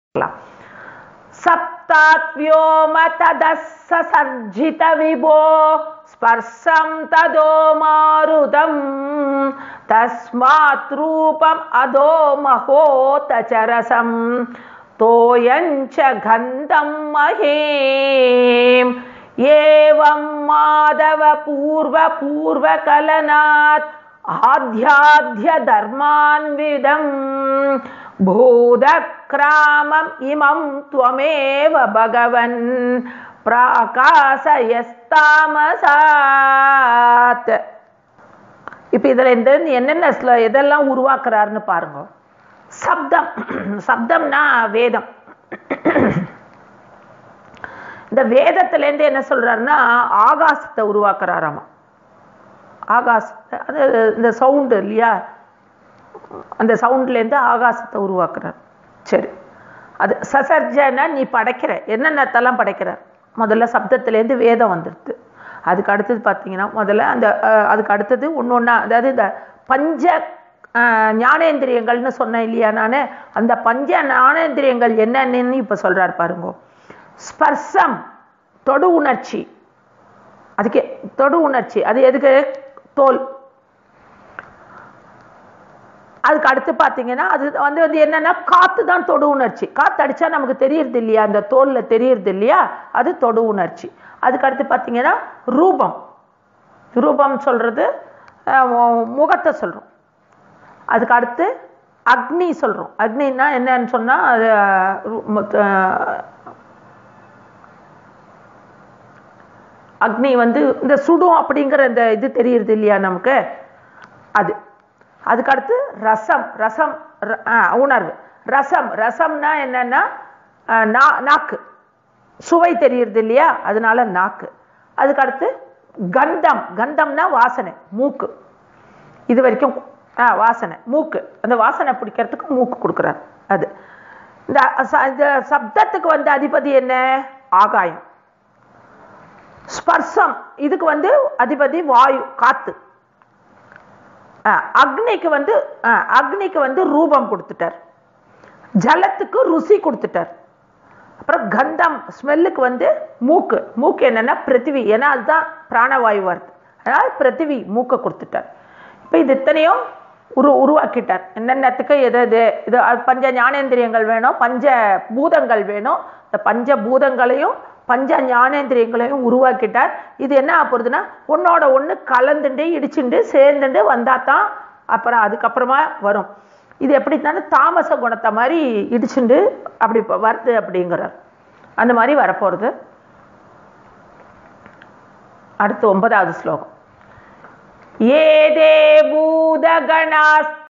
பார்க்கலாம் सप्तात्व्योम तदः ससर्जितविभो स्पर्शं तदो मारुतम् तस्मात् रूपम् अधो महोतचरसं तोयञ्च गन्धं महीम् एवं माधव पूर्वपूर्वकलनात् आध्याध्यधर्मान्विदम् भूतक्रामम् इमं त्वमेव भगवन् பிராகாசயஸ்தாமசாத் இப்போ இதில் இந்த என்னென்ன ஸ்ல- எதெல்லாம் உருவாக்குறாருன்னு பாருங்க சப்தம் சப்தம்னா வேதம் இந்த வேதத்திலேருந்து என்ன சொல்றாருன்னா ஆகாசத்தை உருவாக்குறாராமா ஆகாசத்தை அது இந்த சவுண்டு இல்லையா அந்த சவுண்ட்லேருந்து ஆகாசத்தை உருவாக்குறார் சரி அது சசர்ஜனா நீ படைக்கிற என்னென்னத்தெல்லாம் படைக்கிற முதல்ல சப்தத்துலேருந்து வேதம் வந்துடுது அதுக்கு அடுத்தது பார்த்தீங்கன்னா முதல்ல அந்த அஹ், அதுக்கு அடுத்தது ஒன்று ஒன்றா அதாவது இந்த பஞ்ச அஹ், ஞானேந்திரியங்கள்னு சொன்னேன் இல்லையா நான் அந்த பஞ்ச ஞானேந்திரியங்கள் என்னென்னு இப்போ சொல்கிறார் பாருங்க ஸ்பர்சம் தொடு உணர்ச்சி அதுக்கு தொடு உணர்ச்சி அது எதுக்கு தோல் அதுக்கு அடுத்து பார்த்தீங்கன்னா அது வந்து வந்து என்னன்னா காத்து தான் தொடு உணர்ச்சி காத்து அடிச்சா நமக்கு தெரியறது இல்லையா அந்த தோல்ல தெரியறது இல்லையா அது தொடு உணர்ச்சி அதுக்கு அடுத்து பார்த்தீங்கன்னா ரூபம் ரூபம் சொல்றது அஹ், மு- முகத்தை சொல்றோம் அதுக்கு அடுத்து அக்னி சொல்றோம் அக்னின்னா என்னன்னு சொன்னா அது அஹ், ரு- மு- அஹ், அக்னி வந்து இந்த சுடும் அப்படிங்கிற இந்த இது தெரியுறது இல்லையா நமக்கு அது அதுக்கு அடுத்து ரசம் ரசம் ர- ஆ, உணர்வு ரசம் ரசம்னா என்னன்னா ஆ, நா- நாக்கு சுவை தெரியுறது இல்லையா அதனால நாக்கு அதுக்கு அடுத்து கந்தம் கந்தம்னா வாசனை மூக்கு இது வரைக்கும் ஆ வாசனை மூக்கு அந்த வாசனை பிடிக்கிறதுக்கு மூக்கு கொடுக்குறாரு அது இந்த ச- இந்த சப்தத்துக்கு வந்து அதிபதி என்ன ஆகாயம் ஸ்பர்சம் இதுக்கு வந்து அதிபதி வாயு காத்து ஆ, அக்னிக்கு வந்து ஆ, அக்னிக்கு வந்து ரூபம் கொடுத்துட்டார் ஜலத்துக்கு ருசி கொடுத்துட்டார் அப்புறம் கந்தம் ஸ்மெல்லுக்கு வந்து மூக்கு மூக்கு என்னன்னா பிருத்திவி ஏன்னா அதுதான் பிராணவாயு வருது அதனால் பிருத்திவி மூக்கை கொடுத்துட்டார் இப்போ இது இத்தனையும் உரு உருவாக்கிட்டார் என்னென்னத்துக்கு எது எது இது அது பஞ்ச ஞானேந்திரியங்கள் வேணும் பஞ்ச பூதங்கள் வேணும் இந்த பஞ்ச பூதங்களையும் பஞ்ச ஞானேந்திரியங்களையும் உருவாக்கிட்டார் இது என்ன ஆக போகுதுன்னா ஒன்னோட ஒன்று கலந்துண்டு இடிச்சுண்டு சேர்ந்துண்டு வந்தால் தான் அப்புறம் அதுக்கப்புறமா வரும் இது எப்படின்னா தாமச குணத்தை மாதிரி இடிச்சுண்டு அப்படி ப- வருது அப்படிங்கிறார் அந்த மாதிரி வரப்போகிறது அடுத்து ஒன்பதாவது ஸ்லோகம் ஏதே பூதகணாஸ்த